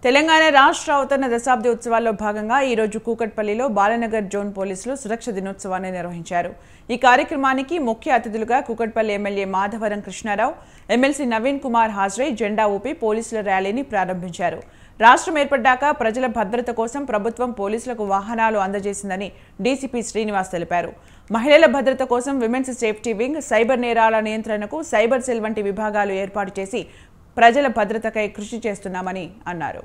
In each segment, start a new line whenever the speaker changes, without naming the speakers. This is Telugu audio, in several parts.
తెలంగాణ రాష్ట్ర అవతరణ దశాబ్ది ఉత్సవాల్లో భాగంగా ఈరోజు కూకట్పల్లిలో బాలనగర్ జోన్ పోలీసులు సురక్ష దినోత్సవాన్ని నిర్వహించారు ఈ కార్యక్రమానికి ముఖ్య అతిథులుగా కూకట్పల్లి ఎమ్మెల్యే మాధవరం కృష్ణారావు ఎమ్మెల్సీ నవీన్ కుమార్ హాజరై జెండా ఊపి పోలీసుల ర్యాలీని ప్రారంభించారు రాష్ట్రం ఏర్పడ్డాక ప్రజల భద్రత కోసం ప్రభుత్వం పోలీసులకు వాహనాలు అందజేసిందని డీసీపీ శ్రీనివాస్ తెలిపారు మహిళల భద్రత కోసం విమెన్స్ సేఫ్టీ వింగ్ సైబర్ నేరాల నియంత్రణకు సైబర్ సెల్ వంటి విభాగాలు ఏర్పాటు చేసి ప్రజల భద్రతకై కృషి చేస్తున్నామని అన్నారు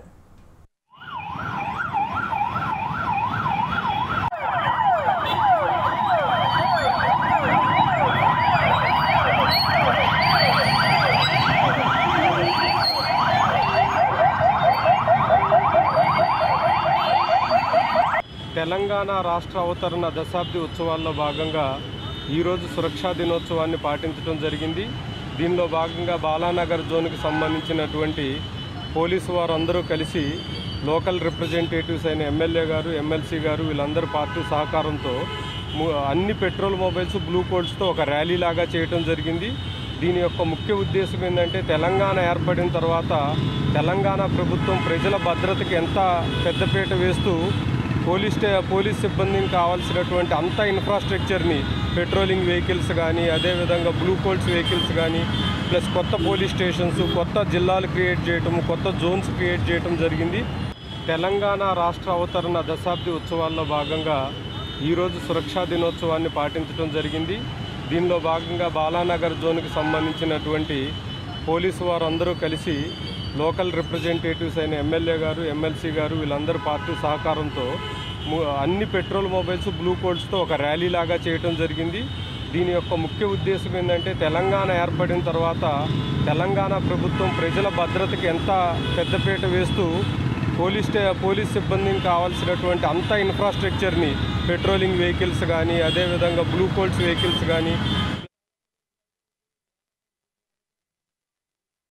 తెలంగాణ రాష్ట్ర అవతరణ దశాబ్ది ఉత్సవాల్లో భాగంగా ఈరోజు సురక్షా దినోత్సవాన్ని పాటించడం జరిగింది దీనిలో భాగంగా బాలానగర్ జోన్కి సంబంధించినటువంటి పోలీసు వారు అందరూ కలిసి లోకల్ రిప్రజెంటేటివ్స్ అయిన ఎమ్మెల్యే గారు ఎమ్మెల్సీ గారు వీళ్ళందరూ పార్టీ సహకారంతో ము- అన్ని పెట్రోల్ మొబైల్స్ బ్లూ కోడ్స్తో ఒక ర్యాలీ లాగా చేయటం జరిగింది దీని యొక్క ముఖ్య ఉద్దేశం ఏంటంటే తెలంగాణ ఏర్పడిన తర్వాత తెలంగాణ ప్రభుత్వం ప్రజల భద్రతకి ఎంత పెద్దపీట వేస్తూ పోలీస్ స్టే పోలీస్ సిబ్బందికి కావాల్సినటువంటి అంత ఇన్ఫ్రాస్ట్రక్చర్ని పెట్రోలింగ్ వెహికల్స్ కానీ అదేవిధంగా బ్లూ కోల్స్ వెహికల్స్ కానీ ప్లస్ కొత్త పోలీస్ స్టేషన్స్ కొత్త జిల్లాలు క్రియేట్ చేయటం కొత్త జోన్స్ క్రియేట్ చేయటం జరిగింది తెలంగాణ రాష్ట్ర అవతరణ దశాబ్ది ఉత్సవాల్లో భాగంగా ఈరోజు సురక్షా దినోత్సవాన్ని పాటించడం జరిగింది దీనిలో భాగంగా బాలానగర్ జోన్కి సంబంధించినటువంటి పోలీసు వారు అందరూ కలిసి లోకల్ రిప్రజెంటేటివ్స్ అయిన ఎమ్మెల్యే గారు ఎమ్మెల్సీ గారు వీళ్ళందరూ పార్టీ సహకారంతో ము- అన్ని పెట్రోల్ మొబైల్స్ బ్లూ కోడ్స్తో ఒక ర్యాలీ లాగా చేయటం జరిగింది దీని యొక్క ముఖ్య ఉద్దేశం ఏంటంటే తెలంగాణ ఏర్పడిన తర్వాత తెలంగాణ ప్రభుత్వం ప్రజల భద్రతకి ఎంత పెద్దపీట వేస్తూ పోలీస్ స్టే పోలీస్ సిబ్బందికి కావాల్సినటువంటి అంత ఇన్ఫ్రాస్ట్రక్చర్ని పెట్రోలింగ్ వెహికల్స్ కానీ అదేవిధంగా బ్లూ కోల్స్ వెహికల్స్ కానీ